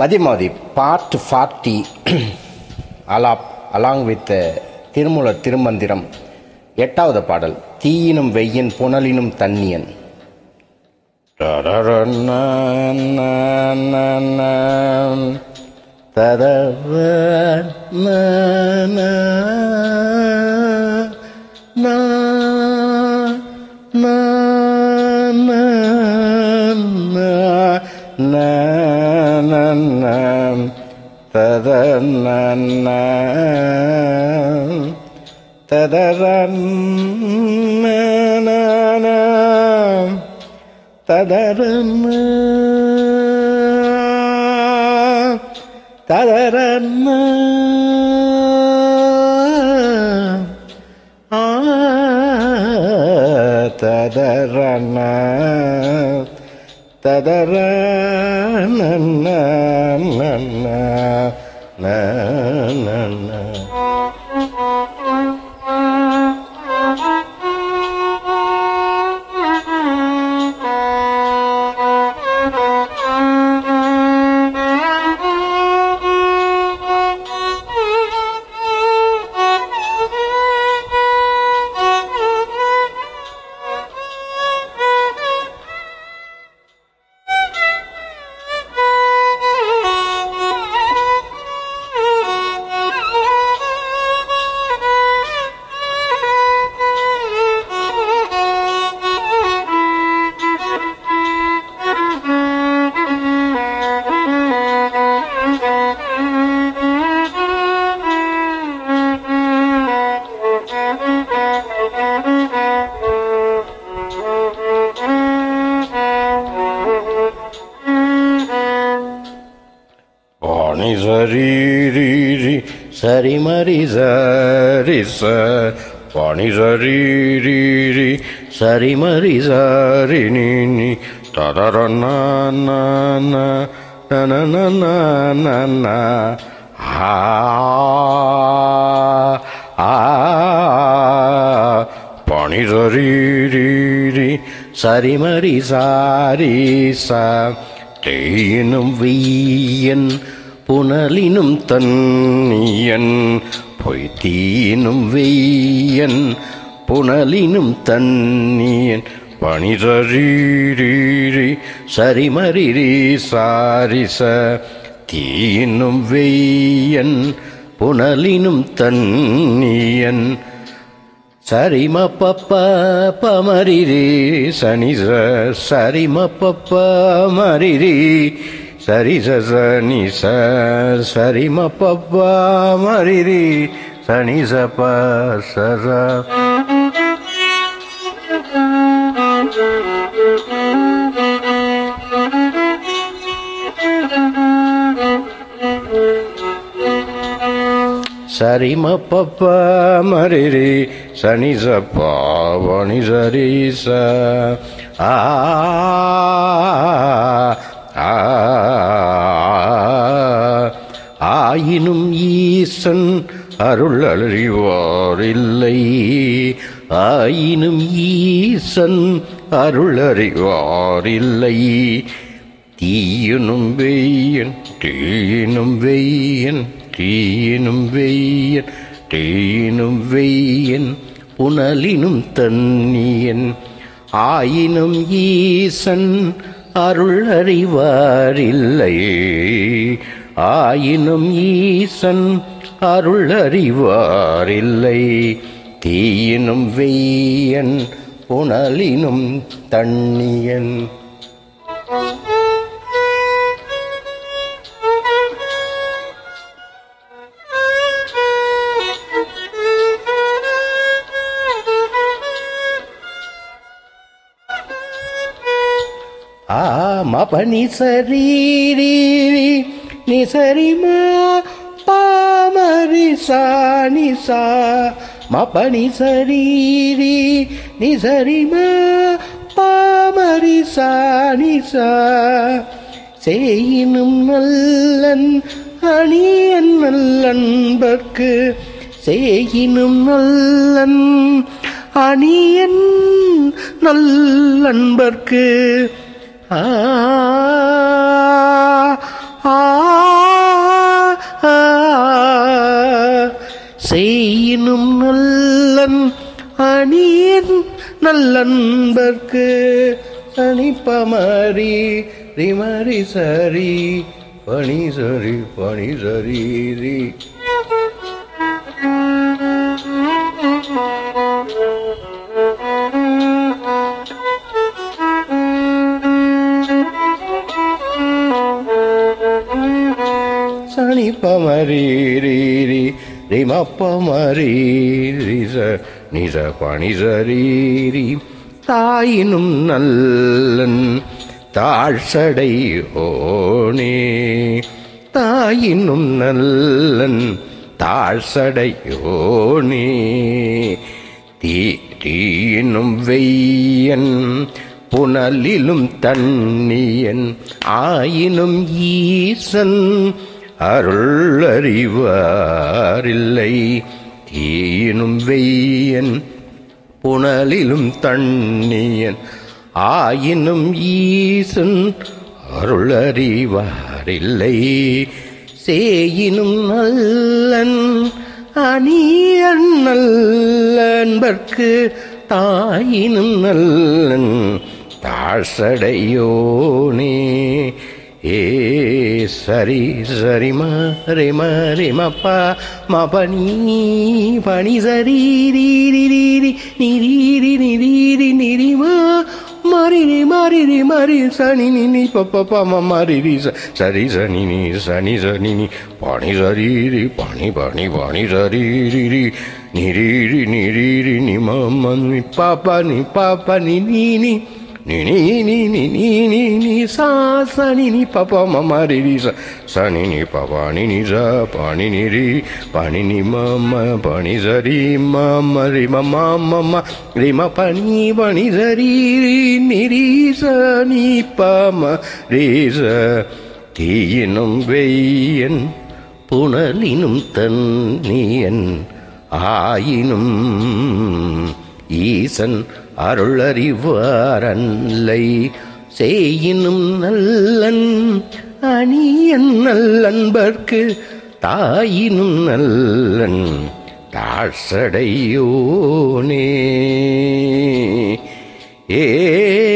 மதிமதி part forty அலாப் along with Thirumoolar Thirumanthiram எட்டாவது பாடல் தீயினும் வெய்யன் புனலினும் தண்ணியன் ததரன் ததரன் ததரன் ததரன் Pani sari ri ri sari mari sari sa Pani sari ri ri sari mari sari ni ni ta da da na na na na na na na na na ha ha Pani sari ri ri sari mari sari sa தேயினும் வெய்யன் புனலினும் தன்னியன் பொய்த்தீனும் வெய்யன் புனலினும் தன்னியன் பணிசரீரீரி சரிமரிரி சாரிச தீயினும் வெய்யன் புனலினும் தன்னியன் சரிம பப்ப பமரிரி சனி ச சரிம பப்ப மரிரி சரி ச சனி ச சரிம பப்ப மரிரி சனி ச ப ச ச சரிம பப்ப மரிரி சனி ச பாவணி சரி ச ஆ ஆ, ஆயினும் ஈசன் அருள் அறிவாரில்லை ஆயினும் ஈசன் அருள் அறிவாரில்லை தீயினும் வெய்யன் தீயினும் வெய்யன் தீயினும் வெய்யன் தீயினும் வெய்யன் புனலினும் தன்னியன் ஆயினும் ஈசன் அருள் அறிவாரில்லை ஆயினும் ஈசன் அருள் அறிவாரில்லை தீயினும் வெய்யன் புனலினும் தண்ணியன் ஆ மபனி சரீரி நிசரிமா பாமரி சா நிசா மபனி சரீரி நிசரிமா பாமரி சா நிசா செய்யினும் நல்லன் அணியன் நல்லன்பர்க்கு செய்யினும் நல்லன் அணியன் நல்லன்பர்க்கு ஆ ஆ நல்லன்பர்க்கு சனிப்பமரி ரிமரி சரி பனி சரி பனி சரி ரி சனிப்பமரி ரி ரி ரிமப்பமரி ரிச நிச பனி சரி ரி தாயினும் நல்லன் தாழ்சடை ஓனே தாயினும் நல்லன் தாழ்சடையோனே தீ தீயினும் வெய்யன் புனலிலும் தண்ணியன் ஆயினும் ஈசன் அருள் அறிவாரில்லை தீயினும் வெய்யன் புனலிலும் தண்ணியன் ஆயினும் ஈசன் அருள் அறிவாரில்லை சேயினும் நல்லன் அணியன் நல்லன்பர்க்கு தாயினும் நல்லன் தாழ்சடையோனே ஏ சரி சரி மரி மரி மப்பா மபனி பனி சரி ரீரி ரீரி நிரீரி நிரீரி நிரிமா மரிரி மரிரி மரி சனி நினி பப்ப பம மரிரி ச சரி சனி நி சனி சனி நி பனி சரீரி பனி பனி பனி சரீரி நிரீரி நிரீரி நி மம்ம நி பாப்பா நி பாப்பா நி நீ நீ ni ni ni ni ni ni ni sa sa ni ni pa pa ma ma ri ri sa sa ni ni pa pa ni ni sa pa ni ni ri pa ni ni ma ma pa ni sa ri ma ma ri ma ma ma ma ri ma pa ni pa ni sa ri ri ni ri sa ni pa ma ri sa தீயினும் வெய்யன் புனலினும் தன்னியன் ஆயினும் ஈசன் அருளறிவாரன்லை செய்யினும் நல்லன் அணியன் நல்லன்பர்க்கு தாயினும் நல்லன் தாழ்சடையோனே ஏ